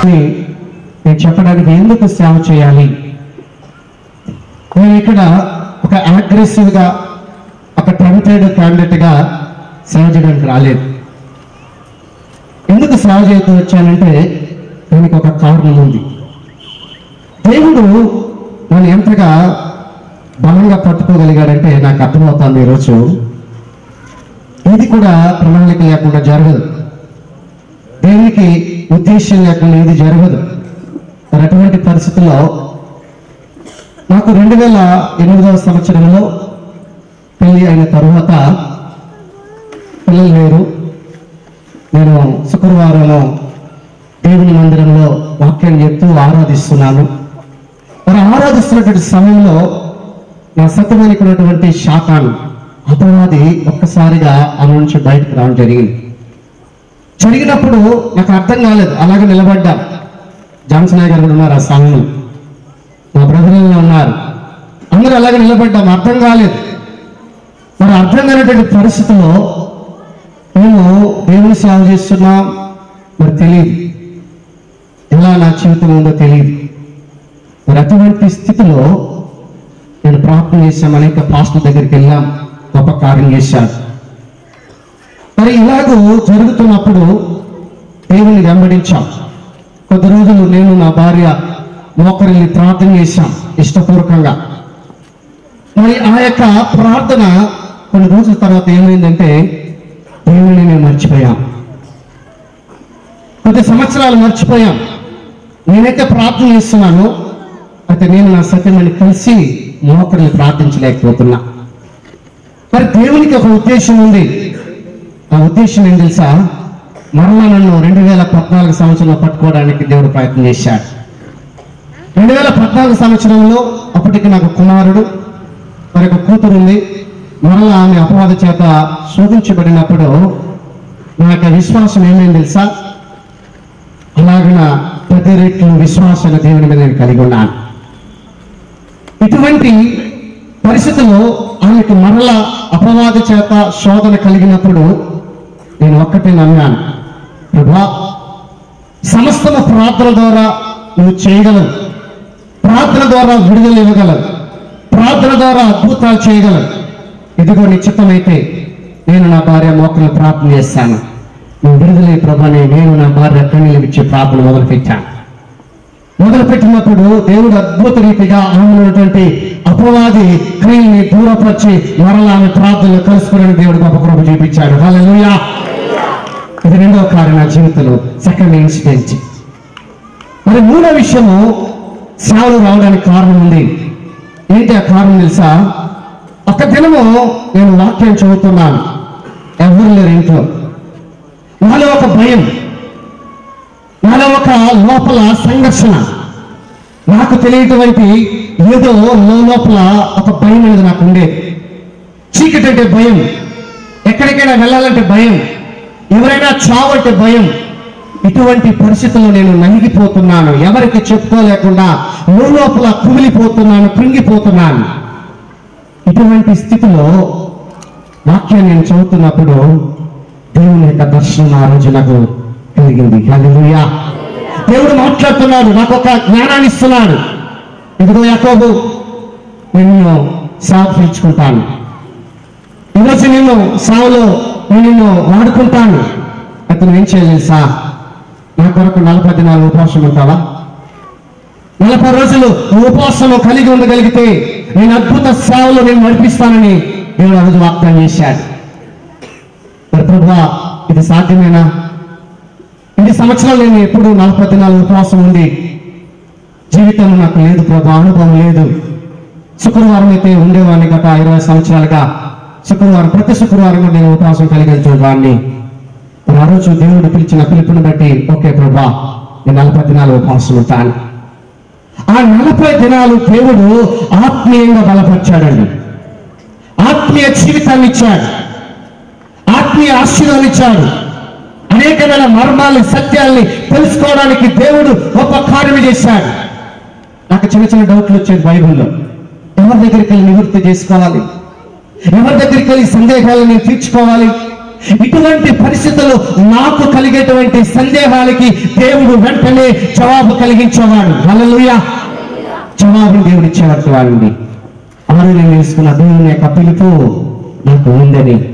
అని నేను చెప్పడానికి ఎందుకు సేవ చేయాలి నేను ఇక్కడ ఒక అగ్రెసివ్ గా ఒక టెంప్టెడ్ క్యాండిడేట్ గా సేవ చేయడానికి రాలేదు ఎందుకు సేవ చేస్తూ వచ్చానంటే దానికి ఒక కారణం ఉంది దేవుడు నన్ను ఎంతగా బలంగా పట్టుకోగలిగాడంటే నాకు అర్థమవుతుంది ఈరోజు ఇది కూడా ప్రణాళిక లేకుండా జరగదు దేవునికి ఉద్దేశం లేకుండా ఇది జరగదు మరి అటువంటి పరిస్థితుల్లో నాకు రెండు వేల ఎనిమిదవ సంవత్సరంలో పెళ్లి అయిన తరువాత పిల్లలు లేరు నేను శుక్రవారం దేవుని మందిరంలో వాక్యం చెప్తూ ఆరాధిస్తున్నాను మరి ఆరాధిస్తున్నటువంటి సమయంలో నా సత్యమానికి ఉన్నటువంటి శాఖను అపవాది ఒక్కసారిగా ఆ నుంచి బయటకు రావడం జరిగింది జరిగినప్పుడు నాకు అర్థం కాలేదు అలాగే నిలబడ్డా జాన్సన్ గారు కూడా ఉన్నారు ఆ సమయంలో మా బ్రదర్లో ఉన్నారు అందరూ అలాగే నిలబడ్డాం అర్థం కాలేదు మరి అర్థం కానటువంటి పరిస్థితిలో మేము దేవుని సేవ చేస్తున్నాం మరి తెలియదు ఎలా నా జీవితం ఉందో తెలియదు మరి అటువంటి స్థితిలో నేను ప్రార్థన చేశాం అనేక పాస్టర్ దగ్గరికి వెళ్ళాం గొప్ప కార్యం చేశాను మరి ఇలాగూ జరుగుతున్నప్పుడు దేవుని వెంబడించాం కొద్ది రోజులు నేను నా భార్య మోకరిల్ని ప్రార్థన చేశాం ఇష్టపూర్వకంగా మరి ఆ యొక్క ప్రార్థన కొన్ని రోజుల తర్వాత ఏమైందంటే దేవుని మేము మర్చిపోయాం కొద్ది సంవత్సరాలు మర్చిపోయాం నేనైతే ప్రార్థన చేస్తున్నాను అయితే నేను నా సత్యమని కలిసి మోకరిని ప్రార్థించలేకపోతున్నా మరి దేవునికి ఒక ఉద్దేశం ఉంది ఆ ఉద్దేశం ఏం తెలుసా మరలా నన్ను రెండు వేల పద్నాలుగు సంవత్సరంలో పట్టుకోవడానికి దేవుడు ప్రయత్నం చేశాడు రెండు వేల పద్నాలుగు సంవత్సరంలో అప్పటికి నాకు కుమారుడు మరి ఒక కూతురు ఉంది మరలా ఆమె అపవాద చేత శోధించబడినప్పుడు నా యొక్క విశ్వాసం ఏమైంది తెలుసా అలాగిన పది రెట్లు విశ్వాసాన్ని దేవుని మీద నేను కలిగి ఉన్నాను ఇటువంటి పరిస్థితుల్లో ఆమెకు మరల అపవాద చేత శోధన కలిగినప్పుడు నేను ఒక్కటే నమ్మాను ప్రభా సమస్తము ప్రార్థన ద్వారా నువ్వు చేయగలవు ప్రార్థన ద్వారా విడుదల ఇవ్వగలవు ప్రార్థన ద్వారా అద్భుతాలు చేయగలవు ఇదిగో నిశ్చితమైతే నేను నా భార్య మోకలు ప్రార్థన చేస్తాను నువ్వు విడుదలై ప్రభాని నేను నా భార్య కన్నీళ్ళు ఇచ్చే ప్రార్థన మొదలుపెట్టాను మొదలు పెట్టినప్పుడు దేవుడు అద్భుత రీతిగా ఆమె ఉన్నటువంటి అపవాది క్రియల్ని దూరపరిచి మరలా ఆమె ప్రార్థనలు కలుసుకుని దేవుడు గొప్ప కృప చూపించాడు హల్లెలూయా ఇది రెండవ కార్యం నా జీవితంలో సెకండ్ ఇన్సిడెంట్ మరి మూడో విషయము సేవలు రావడానికి కారణం ఉంది ఏంటి ఆ కారణం తెలుసా ఒక దినము నేను వాక్యం చదువుతున్నాను ఎవరు లేరు ఇంట్లో నాలో ఒక భయం నాలో ఒక లోపల సంఘర్షణ నాకు తెలియటువంటి ఏదో లోపల ఒక భయం అనేది నాకు ఉండేది చీకటి అంటే భయం ఎక్కడికైనా వెళ్ళాలంటే భయం ఎవరైనా చావంటే భయం ఇటువంటి పరిస్థితుల్లో నేను నలిగిపోతున్నాను ఎవరికి చెప్పుకోలేకుండా లోపల కుమిలిపోతున్నాను కృంగిపోతున్నాను ఇటువంటి స్థితిలో వాక్యాన్ని నేను చదువుతున్నప్పుడు దేవుని యొక్క దర్శనం ఆ రోజు నాకు కలిగింది హల్లెలూయా దేవుడు మాట్లాడుతున్నాడు నాకు ఒక జ్ఞానాన్ని ఇస్తున్నాడు ఇదిగో యాకోబు నేను సాగు పీల్చుకుంటాను ఈరోజు నేను సావులో నేను నిన్ను వాడుకుంటాను అతను ఏం చేయలేదు సా నా కొరకు నలభై దినాలు ఉపవాసం ఉంటావా నలభై రోజులు నువ్వు ఉపవాసం కలిగి ఉండగలిగితే నేను అద్భుత సేవలో నేను నడిపిస్తానని దేవుడు ఆ రోజు వాగ్దానం చేశాడు మరి ప్రభువా ఇది సాధ్యమేనా ఇన్ని సంవత్సరాలు నేను ఎప్పుడు నలభై దినాలు ఉపవాసం ఉండి జీవితం నాకు లేదు ప్రభా అనుభవం లేదు శుక్రవారం అయితే ఉండేవాడిని గత ఇరవై సంవత్సరాలుగా శుక్రవారం ప్రతి శుక్రవారం కూడా నేను ఉపవాసం కలిగించేవాడిని మరి ఆ రోజు దేవుడు పిలిచిన పిలుపుని బట్టి ఓకే ప్రభా నేను నలభై దినాలు ఉపవాసం ఉంటాను ఆ నలభై దినాలు దేవుడు ఆత్మీయంగా బలపరిచాడండి ఆత్మీయ జీవితాన్ని ఇచ్చాడు ఆత్మీయ ఆశీర్వాదాలు ఇచ్చాడు అనేకమైన మర్మాలు సత్యాల్ని తెలుసుకోవడానికి దేవుడు గొప్ప కార్యం చేశాడు నాకు చిన్న చిన్న డౌట్లు వచ్చేది బైబిల్లో ఎవరి దగ్గరికి వెళ్ళి నివృత్తి చేసుకోవాలి ఎవరి దగ్గరికి వెళ్ళి సందేహాలను నేను తీర్చుకోవాలి ఇటువంటి పరిస్థితులు నాకు కలిగేటువంటి సందేహాలకి దేవుడు వెంటనే జవాబు కలిగించేవాడు హల్లెలూయా జవాబు దేవుడు ఇచ్చేవాడు వాడిని ఆరు నేను వేసుకున్న దేవుని యొక్క పిలుపు నాకు ఉందని